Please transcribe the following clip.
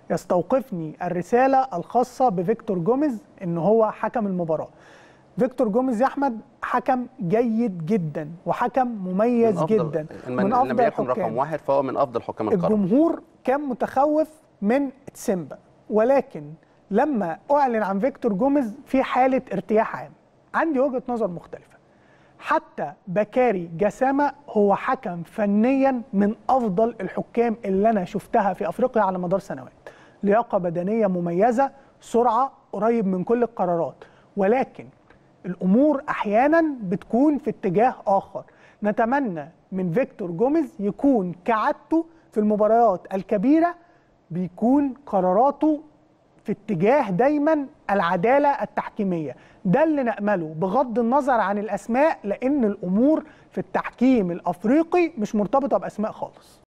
يستوقفني الرساله الخاصه بفيكتور جوميز ان هو حكم المباراه فيكتور جوميز يا احمد حكم جيد جدا وحكم مميز من أفضل جدا من لم يكن رقم واحد فهو من افضل حكام القاره الجمهور كان متخوف من تسيمبا ولكن لما اعلن عن فيكتور جوميز في حاله ارتياح عام عندي وجهه نظر مختلفه حتى بكاري جسامه هو حكم فنيا من افضل الحكام اللي انا شفتها في افريقيا على مدار سنوات لياقه بدنيه مميزه سرعه قريب من كل القرارات ولكن الامور احيانا بتكون في اتجاه اخر نتمنى من فيكتور جوميز يكون كعادته في المباريات الكبيره بيكون قراراته في اتجاه دايما العداله التحكيميه ده اللي نامله بغض النظر عن الاسماء لان الامور في التحكيم الافريقي مش مرتبطه باسماء خالص